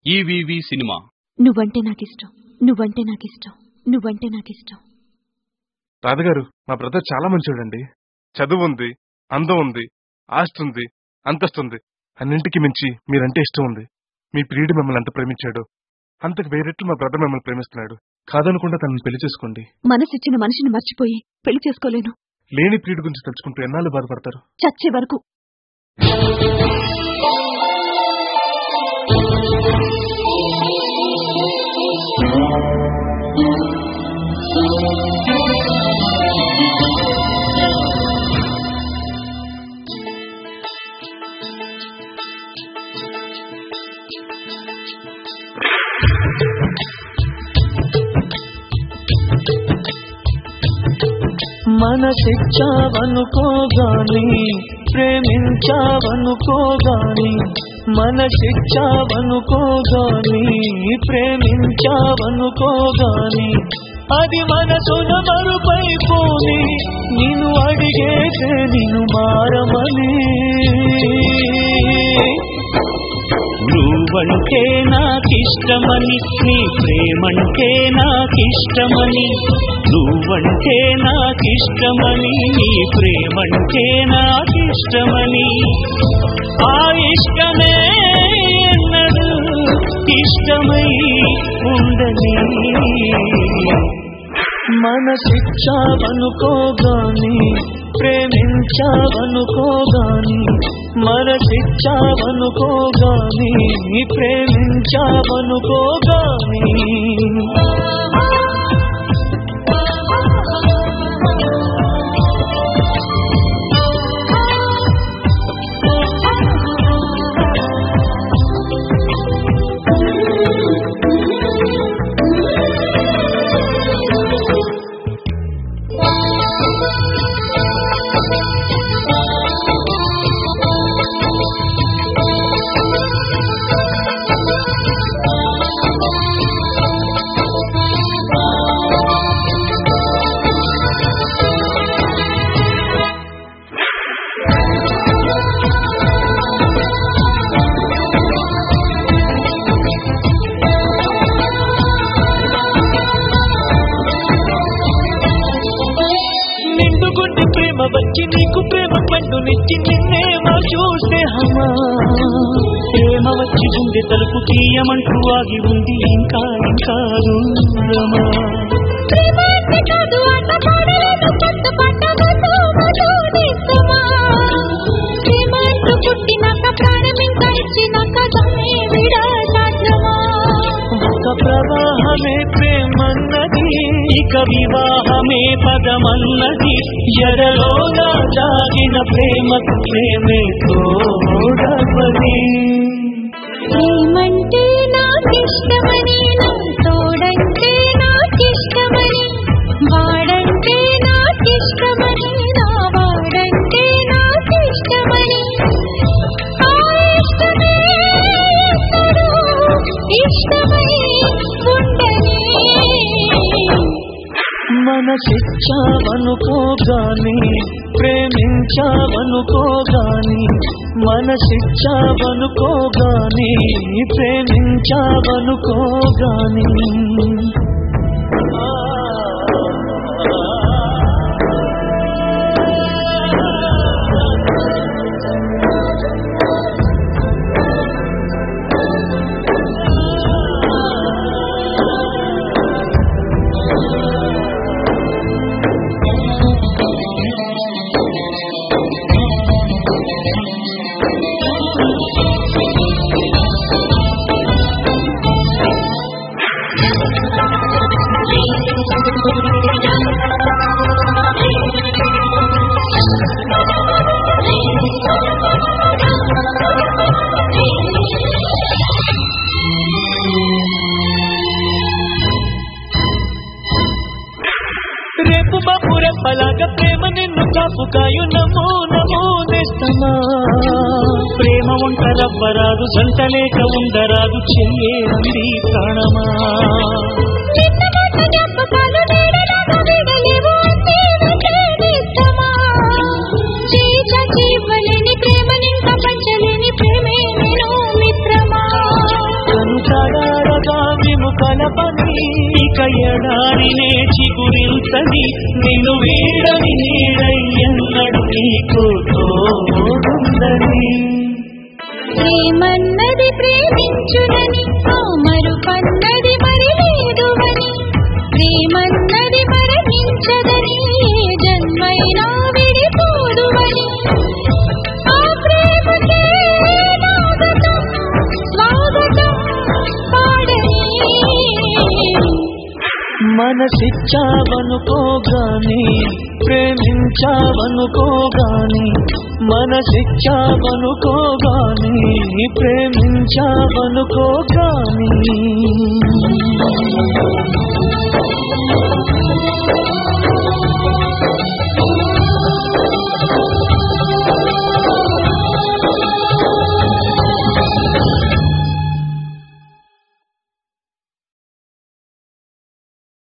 EVV cinema నువ్వంటే నాకిష్టం నువ్వంటే నాకిష్టం నువ్వంటే నాకిష్టం రాధగారు మా బ్రదర్ చాలా మంచోడండి చదువు ఉంది అందం ఉంది ఆస్తి ఉంది అంతస్తుంది అన్నింటికి మించి మీరంటే ఇష్టం ఉంది మీ ప్రియుడు మిమ్మల్ని ఎంత ప్రేమించాడు అంతకు వేరెట్లు మా బ్రదర్ మిమ్మల్ని ప్రేమిస్తున్నాడు కాదనకుండా తనని పెళ్లి చేసుకోండి మనసిచ్చిన మనిషిని మర్చిపోయి పెళ్లి చేసుకోలేను లేని ప్రియుడి గురించి తలుచుకుంటూ ఎన్నాళ్ళు బాధపడతారు చచ్చే వరకు మనసిచ్చావనుకోగాని ప్రేమించావనుకోగాని మనసిచ్చావనుకోగాని ప్రేమించావనుకోగాని అది మనసున మరుపైపోని నిన్ను అడిగేసే నిన్ను మారమని నువ్వంటే నాకిష్టమని నీ ప్రేమంటే నాకిష్టమని నువ్వంటే నాకిష్టమని నీ ప్రేమంటే నాకిష్టమని ఆ ఇష్టమే ఎన్నడు ఇష్టమై ఉండని మనసిచ్చావనుకోగాని ప్రేమించావనుకోగాని మనసిచ్చావనుకోగాని ప్రేమించావనుకోగాని నిండుగుండి ప్రేమ వచ్చి నీకు ప్రేమ పండునిచ్చి నిన్నేమో చూస్తే హమా ప్రేమ వచ్చి గుండె తలుపు తీయమంటూ ఆగి ఉంది ఇంకా ఇంకా దూరమా ఒక ప్రవాహమే ప్రేమన్నది ఇక వివాహమే పదమన్నది ఎడలోన దాగిన ప్రేమకు ప్రేమే తోడవది ప్రేమంటే నాకిష్టమని నా తోడంటే నాకిష్టమని వాడంటే నాకిష్టమని నా వాడంటే నాకిష్టమని ఆ ఇష్టమే ఎన్నడూ ఇష్టమై ఉండని మనసిచ్చావనుకోగాని ప్రేమించావనుకోగాని మనసిచ్చావనుకోగాని ప్రేమించావనుకోగాని రేపు బాపు రెప్పలాగా ప్రేమ నిన్ను కాపుకాయు నమో నమో నేస్తమా ప్రేమ వంట రవ్వరాదు జంట లేక ఉండరాదు చెయ్యే అంది ప్రాణమా జ్ఞాపకాలు వేడలాగా వేడలేవు అంటే ప్రేమిస్తమా చేయి చాచి ఇవ్వలేని ప్రేమ నింక పంచలేని ప్రేమే నేను మిత్రమా కనుక కలపని ఇక ఎడారినే చిగురించని నిన్ను వీడని నీడయ్యన్నడు నీకు తోడుందని ప్రేమన్నది ప్రేమించునని ఆ మరుపన్నది మరి లేదువని ప్రేమన్నది మరణించదని ఏ జన్మైనా విడిపోదువని ఆ ప్రేమకే నాగతం స్వాగతం పాడని మనసిచ్చావనుకోగాని ప్రేమించావనుకోగాని మనసిచ్చావనుకోగాని ప్రేమించావనుకోగాని